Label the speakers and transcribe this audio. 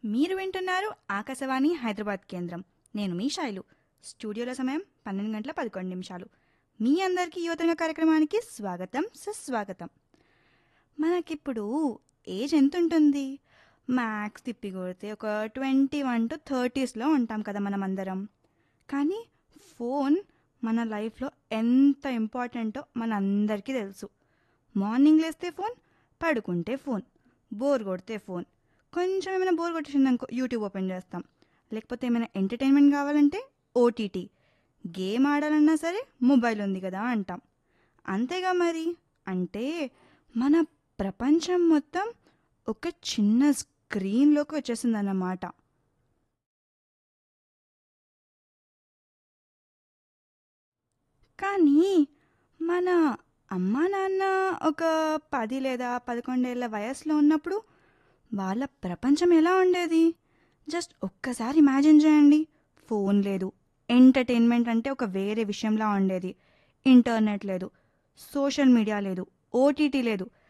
Speaker 1: మీరు వింటున్నారు ఆకాశవాణి హైదరాబాద్ కేంద్రం నేను మీ శైలు స్టూడియోలో సమయం పన్నెండు గంటల పదకొండు నిమిషాలు మీ అందరికీ యువతరంగ కార్యక్రమానికి స్వాగతం సుస్వాగతం మనకిప్పుడు ఏజ్ ఎంత ఉంటుంది మ్యాక్స్ తిప్పి కొడితే ఒక ట్వంటీ వన్ టు థర్టీస్లో ఉంటాం కదా మనం అందరం కానీ ఫోన్ మన లైఫ్లో ఎంత ఇంపార్టెంటో మన అందరికీ తెలుసు మార్నింగ్ లేస్తే ఫోన్ పడుకుంటే ఫోన్ బోర్ కొడితే ఫోన్ కొంచెం ఏమైనా బోర్ కొట్టేసింది అనుకో యూట్యూబ్ ఓపెన్ చేస్తాం లేకపోతే ఏమైనా ఎంటర్టైన్మెంట్ కావాలంటే ఓటీటీ గేమ్ ఆడాలన్నా సరే మొబైల్ ఉంది కదా అంటాం అంతేగా మరి అంటే మన ప్రపంచం మొత్తం ఒక చిన్న స్క్రీన్లోకి వచ్చేసిందన్నమాట కానీ మన అమ్మా నాన్న ఒక పది లేదా పదకొండేళ్ల వయసులో ఉన్నప్పుడు వాళ్ళ ప్రపంచం ఎలా ఉండేది జస్ట్ ఒక్కసారి ఇమాజిన్ చేయండి ఫోన్ లేదు ఎంటర్టైన్మెంట్ అంటే ఒక వేరే విషయంలా ఉండేది ఇంటర్నెట్ లేదు సోషల్ మీడియా లేదు ఓటీటీ లేదు